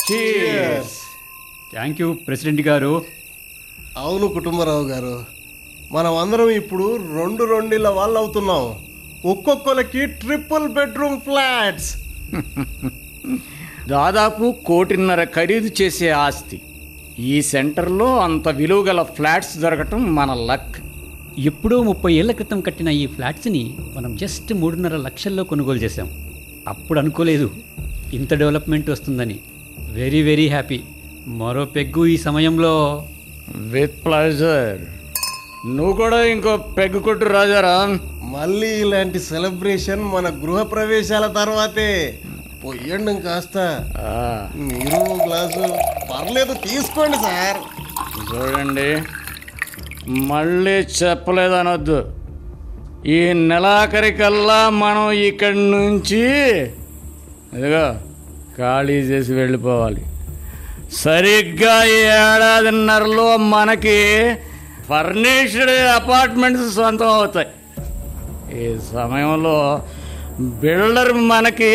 Thank you president గారు అవును కుటుంబరావు గారు మనం అందరం ఇప్పుడు రెండు రెండిళ్ళ వాళ్ళు అవుతున్నాం ఒక్కొక్కరికి ట్రిపుల్ బెడ్రూమ్ ఫ్లాట్స్ దాదాపు కోటిన్నర ఖరీదు చేసే ఆస్తి ఈ సెంటర్లో అంత విలువ గల ఫ్లాట్స్ దొరకటం మన లక్ ఎప్పుడో ముప్పై ఏళ్ల క్రితం కట్టిన ఈ ఫ్లాట్స్ని మనం జస్ట్ మూడున్నర లక్షల్లో కొనుగోలు చేశాం అప్పుడు అనుకోలేదు ఇంత డెవలప్మెంట్ వస్తుందని వెరీ వెరీ హ్యాపీ మరో పెగ్గు ఈ సమయంలో విత్ ప్లెజర్ నువ్వు కూడా ఇంకో పెగ్గు కొట్టు రాజారాం మళ్ళీ ఇలాంటి సెలబ్రేషన్ మన గృహ ప్రవేశాల తర్వాతే పొయ్యండి కాస్త ఆ, మీరు ఓ గ్లాసు పర్లేదు తీసుకోండి సార్ చూడండి మళ్ళీ చెప్పలేదు అనొద్దు ఈ నెలాఖరికల్లా మనం ఇక్కడి నుంచి ఇదిగో ఖాళీ చేసి వెళ్ళిపోవాలి సరిగ్గా ఈ ఏడాదిన్నరలో మనకి ఫర్నిష్డ్ అపార్ట్మెంట్స్ సొంతం అవుతాయి ఈ సమయంలో బిల్డర్ మనకి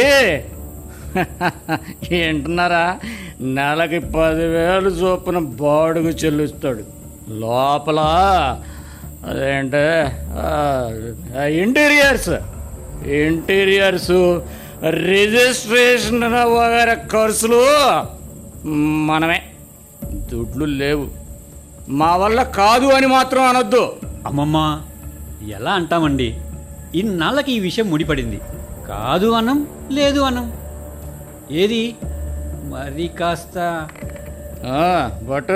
ఏంటున్నారా నెలకి పదివేలు చొప్పున బాడుగు చెల్లిస్తాడు లోపల అదేంటే ఆ, ఇంటీరియర్స్ ఇంటీరియర్స్ రిజిస్ట్రేషన్ వగైరా ఖర్చులు మనమే దుడ్లు లేవు మా వల్ల కాదు అని మాత్రం అనొద్దు అమ్మమ్మ ఎలా అంటామండి ఇన్నాళ్ళకి ఈ విషయం ముడిపడింది కాదు అనం లేదు అనం ఏది మరి కాస్త ఆ, బట్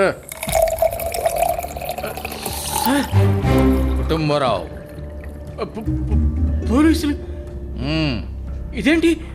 కుటుంబరావు పోలీసులు మ్మ్. ఇదేంటి